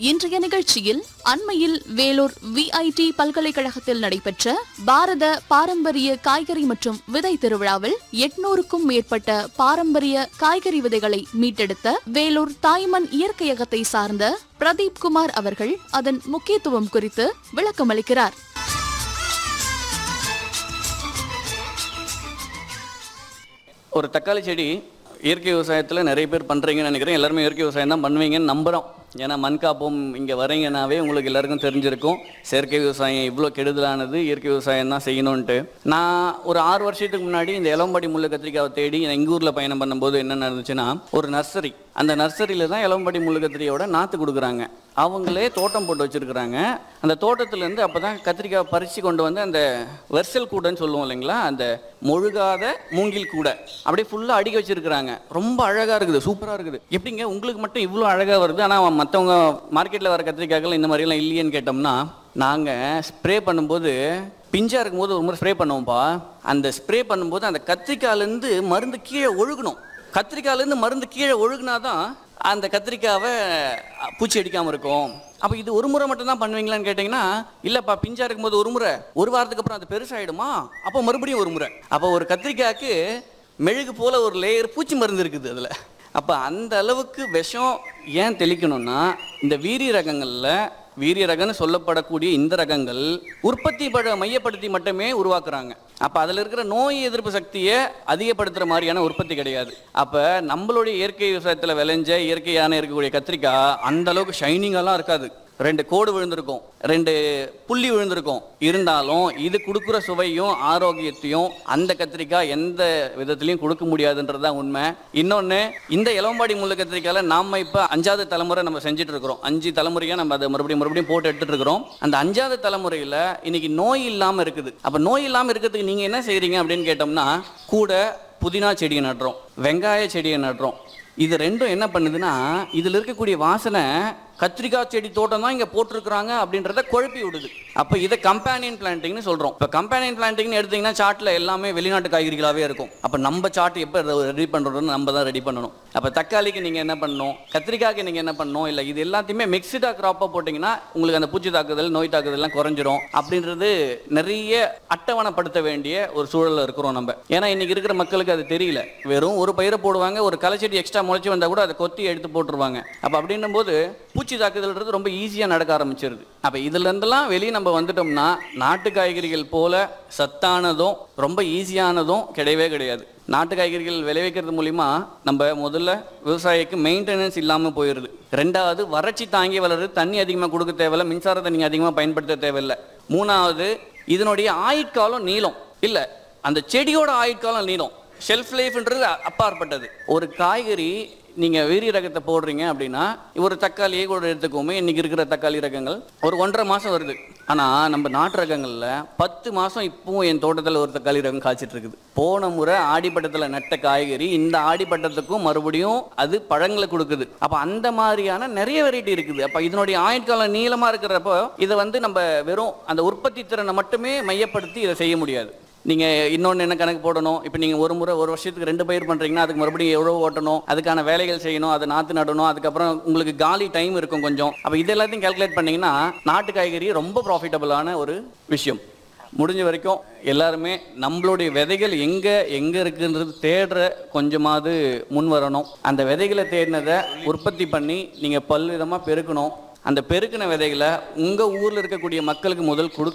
இன்றைய நிகழ்ச்சியில் அண்மையில் வேலூர் விஐடி பல்கலைக்கழகத்தில் நடைபெற்ற பாரத பாரம்பரிய காய்கறி மற்றும் விதை திருவிழாவில் எட்நூறுக்கும் மேற்பட்ட பாரம்பரிய காய்கறி விதைகளை மீட்டெடுத்த வேலூர் தாய்மண் இயற்கையகத்தை சார்ந்த பிரதீப் குமார் அவர்கள் அதன் முக்கியத்துவம் குறித்து விளக்கமளிக்கிறார் ஒரு தக்காளி செடி இயற்கை விவசாயத்தில் நிறைய பேர் பண்ணுறீங்கன்னு நினைக்கிறேன் எல்லாருமே இயற்கை விவசாயம் தான் பண்ணுவீங்கன்னு நம்புகிறோம் ஏன்னா மண் காப்போம் இங்கே வரீங்கன்னாவே உங்களுக்கு எல்லாருக்கும் தெரிஞ்சிருக்கும் செயற்கை விவசாயம் இவ்வளோ கெடுதலானது இயற்கை விவசாயம் தான் செய்யணுன்ட்டு நான் ஒரு ஆறு வருஷத்துக்கு முன்னாடி இந்த இளம்படி முள்ளு கத்திரிக்காவை தேடி எங்கள் ஊரில் பயணம் பண்ணும்போது என்ன நடந்துச்சுன்னா ஒரு நர்சரி அந்த நர்சரியில் தான் இளம்படி முள்ளு கத்திரியோட நாற்று கொடுக்குறாங்க அவங்களே தோட்டம் போட்டு வச்சுருக்குறாங்க அந்த தோட்டத்துலேருந்து அப்போ தான் கத்திரிக்காய் பறித்து கொண்டு வந்து அந்த வெர்சல் கூடைன்னு சொல்லுவோம் இல்லைங்களா அந்த மொழுகாத மூங்கில் கூடை அப்படியே ஃபுல்லாக அடுக்கி வச்சிருக்கிறாங்க ரொம்ப அழகாக இருக்குது சூப்பராக இருக்குது எப்படிங்க உங்களுக்கு மட்டும் இவ்வளோ அழகாக வருது ஆனால் மற்றவங்க மார்க்கெட்டில் வர கத்திரிக்காய்கள் இந்த மாதிரிலாம் இல்லையேன்னு கேட்டோம்னா நாங்கள் ஸ்ப்ரே பண்ணும்போது பிஞ்சாக இருக்கும்போது ஒரு முறை ஸ்ப்ரே பண்ணுவோம்ப்பா அந்த ஸ்ப்ரே பண்ணும்போது அந்த கத்திரிக்காயிலேருந்து மருந்து கீழே ஒழுகணும் கத்திரிக்காயிலேருந்து மருந்து கீழே ஒழுகுனாதான் அந்த கத்திரிக்காவை பூச்சி அடிக்காமல் இருக்கும் அப்போ இது ஒரு முறை மட்டும் தான் பண்ணுவீங்களான்னு கேட்டிங்கன்னா இல்லைப்பா பிஞ்சா இருக்கும்போது ஒரு முறை ஒரு வாரத்துக்கு அப்புறம் அது பெருசாயிடுமா அப்போ மறுபடியும் ஒரு முறை அப்போ ஒரு கத்திரிக்காய்க்கு மெழுகு போல ஒரு லேயர் பூச்சி மருந்து இருக்குது அதில் அப்போ அந்த அளவுக்கு விஷம் ஏன் தெளிக்கணும்னா இந்த வீரி ரகங்களில் வீரிய ரகம்னு சொல்லப்படக்கூடிய இந்த ரகங்கள் உற்பத்தி பட மையப்படுத்தி மட்டுமே உருவாக்குறாங்க அப்போ அதில் இருக்கிற நோய் எதிர்ப்பு சக்தியை அதிகப்படுத்துகிற மாதிரியான உற்பத்தி கிடையாது அப்போ நம்மளுடைய இயற்கை விவசாயத்தில் விளைஞ்ச இயற்கையான இருக்கக்கூடிய கத்திரிக்காய் அந்த அளவுக்கு ஷைனிங்கெல்லாம் இருக்காது ரெண்டு கோடு விழுந்திருக்கும் ரெண்டு புள்ளி விழுந்திருக்கும் இருந்தாலும் இது கொடுக்குற சுவையும் ஆரோக்கியத்தையும் அந்த கத்திரிக்காய் எந்த விதத்துலையும் கொடுக்க முடியாதுன்றது தான் உண்மை இன்னொன்று இந்த இளம்பாடி முள்ளு கத்திரிக்காயில் நாம இப்போ அஞ்சாவது தலைமுறை நம்ம செஞ்சுட்டு இருக்கிறோம் அஞ்சு தலைமுறையாக நம்ம அதை மறுபடியும் மறுபடியும் போட்டு எடுத்துட்டு இருக்கிறோம் அந்த அஞ்சாவது தலைமுறையில் இன்னைக்கு நோய் இல்லாமல் இருக்குது அப்போ நோய் இல்லாமல் இருக்கிறதுக்கு நீங்கள் என்ன செய்கிறீங்க அப்படின்னு கேட்டோம்னா கூட புதினா செடியை நடுறோம் வெங்காய செடியை நடுறோம் இது ரெண்டும் என்ன பண்ணுதுன்னா இதில் இருக்கக்கூடிய வாசனை கத்திரிக்காய் செடி தோட்டம் தான் இங்கே போட்டிருக்கிறாங்க அப்படின்றத குழப்பி விடுது அப்போ இதை கம்பேனியன் பிளான்டிங்னு சொல்கிறோம் இப்போ கம்பேனியன் பிளான்டிங்னு எடுத்தீங்கன்னா சாட்டில் எல்லாமே வெளிநாட்டு காய்கறிகளாகவே இருக்கும் அப்போ நம்ம சாட் எப்போ ரெடி பண்ணுறோம்னு நம்ம தான் ரெடி பண்ணணும் அப்போ தக்காளிக்கு நீங்கள் என்ன பண்ணணும் கத்திரிக்காய்க்கு நீங்கள் என்ன பண்ணணும் இல்லை இது எல்லாத்தையுமே மிக்ஸ்டாக க்ராப்பாக போட்டிங்கன்னா உங்களுக்கு அந்த பூச்சி தாக்குதல் நோய் தாக்குதல்லாம் குறைஞ்சிரும் அப்படின்றது நிறைய அட்டவணைப்படுத்த வேண்டிய ஒரு சூழலில் இருக்கிறோம் நம்ம ஏன்னா இன்னைக்கு இருக்கிற மக்களுக்கு அது தெரியல வெறும் ஒரு பயிரை போடுவாங்க ஒரு களைச்செடி எக்ஸ்ட்ரா முளைச்சி வந்தால் கூட அதை கொத்தி எடுத்து போட்டுருவாங்க அப்போ அப்படின்னும் போது பூச்சி தாக்குதல்ன்றது ரொம்ப ஈஸியாக நடக்க ஆரம்பிச்சிருது அப்போ இதுலேருந்தெல்லாம் வெளியே நம்ம வந்துட்டோம்னா நாட்டு காய்கறிகள் போல சத்தானதும் ரொம்ப ஈஸியானதும் கிடையவே கிடையாது நாட்டு காய்கறிகள் விளைவிக்கிறது மூலிமா நம்ம முதல்ல விவசாயிக்கு மெயின்டெனன்ஸ் இல்லாமல் போயிடுது ரெண்டாவது வறட்சி தாங்கி வளருது தண்ணி அதிகமாக கொடுக்க தேவையில்ல மின்சாரத்தை நீங்கள் அதிகமாக பயன்படுத்த தேவையில்லை மூணாவது இதனுடைய ஆயுட்காலம் நீளம் இல்லை அந்த செடியோட ஆயுட்காலம் நீளம் ஷெல்ஃப் லைஃப்ன்றது அப்பாற்பட்டது ஒரு காய்கறி நீங்கள் வீரி ரகத்தை போடுறீங்க அப்படின்னா ஒரு தக்காளியே கூட எடுத்துக்கோமே இன்னைக்கு இருக்கிற தக்காளி ரகங்கள் ஒரு ஒன்றரை மாதம் வருது ஆனால் நம்ம நாட்டு ரகங்களில் பத்து மாதம் இப்பவும் என் தோட்டத்தில் ஒரு தக்காளி ரகம் காய்ச்சிட்டு இருக்குது போன முறை ஆடிப்பட்டத்தில் நட்ட காய்கறி இந்த ஆடிப்பட்டத்துக்கும் மறுபடியும் அது பழங்களை கொடுக்குது அப்போ அந்த மாதிரியான நிறைய வெரைட்டி இருக்குது அப்போ இதனுடைய ஆயுட்காலம் நீளமாக இருக்கிறப்போ இதை வந்து நம்ம வெறும் அந்த உற்பத்தி திறனை மட்டுமே மையப்படுத்தி இதை செய்ய முடியாது நீங்கள் இன்னொன்று என்ன கணக்கு போடணும் இப்போ நீங்கள் ஒரு முறை ஒரு வருஷத்துக்கு ரெண்டு பயிர் பண்ணுறீங்கன்னா அதுக்கு மறுபடியும் எவ்வளோ ஓட்டணும் அதுக்கான வேலைகள் செய்யணும் அதை நாற்று நடணும் அதுக்கப்புறம் உங்களுக்கு காலி டைம் இருக்கும் கொஞ்சம் அப்போ இது எல்லாத்தையும் கால்குலேட் பண்ணிங்கன்னா நாட்டு காய்கறி ரொம்ப ப்ராஃபிட்டபுளான ஒரு விஷயம் முடிஞ்ச வரைக்கும் எல்லாருமே நம்மளுடைய விதைகள் எங்கே எங்கே இருக்குன்றது தேடுற கொஞ்சமாவது முன் வரணும் அந்த விதைகளை தேடினதை உற்பத்தி பண்ணி நீங்கள் பல்விதமாக பெருக்கணும் அந்த பெருக்கின விதைகளை உங்கள் ஊரில் இருக்கக்கூடிய மக்களுக்கு முதல் கொடு